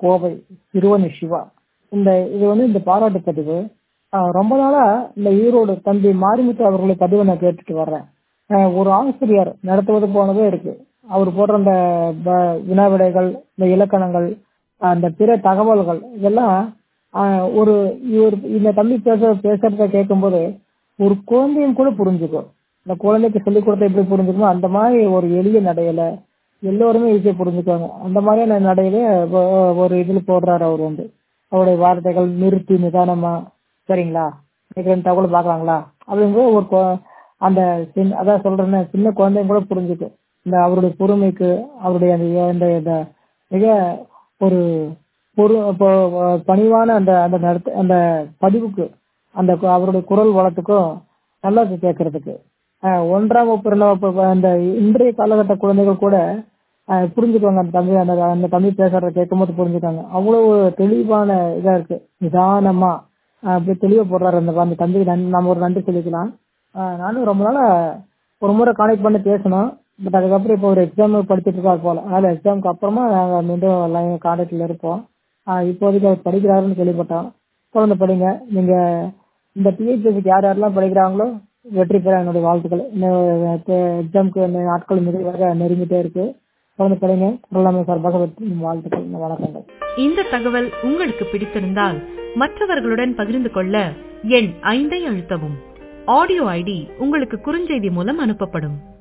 கோவை சிறுவனி சிவா இந்த இது வந்து இந்த பாராட்டு பதிவு ஆஹ் ரொம்ப நாளா இந்த ஈரோடு தம்பி மாரிமுத்து அவர்களுடைய பதிவை நான் கேட்டுட்டு வர்றேன் ஆஹ் ஒரு ஆசிரியர் நடத்துவது போனதே இருக்கு அவர் போடுற அந்த ப- வினா விடைகள் இந்த இலக்கணங்கள் அந்த பிற தகவல்கள் இதெல்லாம் ஆஹ் ஒரு இவர் இந்த தம்பி பேச பேசுறத கேட்கும்போது ஒரு குழந்தையும் கூட புரிஞ்சுக்கும் இந்த குழந்தைக்கு சொல்லிக் கொடுத்த எப்படி புரிஞ்சுக்கணும் அந்த மாதிரி ஒரு எளிய நடையில எல்லோருமே ஈஸியா புரிஞ்சுக்குவாங்க அந்த மாதிரியான நடையில ஒ- ஒரு இதுல போடுறாரு அவர் வந்து அவருடைய வார்த்தைகள் நிறுத்தி நிதானமா சரிங்களா இன்னைக்கு ரெண்டு தகவல் பாக்கலாங்களா அப்படிங்கும்போது ஒரு கொ- அந்த சின்ன அதான் சொல்றேன்னு சின்ன குழந்தைங்க கூட புரிஞ்சுக்கும் இந்த அவருடைய பொறுமைக்கு அவருடைய அந்த இந்த இந்த மிக ஒரு பொறு இப்போ பணிவான அந்த அந்த நடத்த அந்த பதிவுக்கு அந்த கு- அவருடைய குரல் வளத்துக்கும் நல்லா இருக்கு கேட்கறதுக்கு ஆஹ் ஒன்றாம் வகுப்பு இரண்டாம் வகுப்பு அந்த இன்றைய காலகட்ட குழந்தைகள் கூட ஆஹ் புரிஞ்சுக்குவாங்க அந்த தமிழ் அந்த அந்த தமிழ் பேசுறத கேட்கும்போது புரிஞ்சுக்காங்க அவ்வளவு தெளிவான இதா இருக்கு நிதானமா ஆஹ் அப்படி தெளிவா போடுறாரு அந்த அந்த தம்பிக்கு நன்- நம்ம ஒரு நன்றி சொல்லிக்கலாம் ஆஹ் நானும் ரொம்ப நாளா ஒரு முறை கான்டெக்ட் பண்ணி பேசணும் பட் அதுக்கப்புறம் இப்போ ஒரு எக்ஸாம் படிச்சுட்டு இருக்காரு போல அதனால எக்ஸாமுக்கு அப்புறமா நாங்க மீண்டும் லைன் கான்டாக்ட்ல இருப்போம் ஆஹ் இப்போதைக்கு அவர் படிக்கிறாருன்னு கேள்விப்பட்டோம் தொடர்ந்து படிங்க நீங்க இந்த டிஹெச்எஸ்க்கு யார் யாரெல்லாம் படிக்கிறாங்களோ வெற்றி பெற என்னுடைய வாழ்த்துக்கள் எக்ஸாமுக்கு நாட்கள் மிக நெருங்கிட்டே இருக்கு தொடர்ந்து படிங்க எல்லாமே சார்பாக வெற்றி வாழ்த்துக்கள் வணக்கங்கள் இந்த தகவல் உங்களுக்கு பிடித்திருந்தால் மற்றவர்களுடன் பகிர்ந்து கொள்ள எண் ஐந்தை அழுத்தவும் ஆடியோ ஐடி உங்களுக்கு குறுஞ்செய்தி மூலம் அனுப்பப்படும்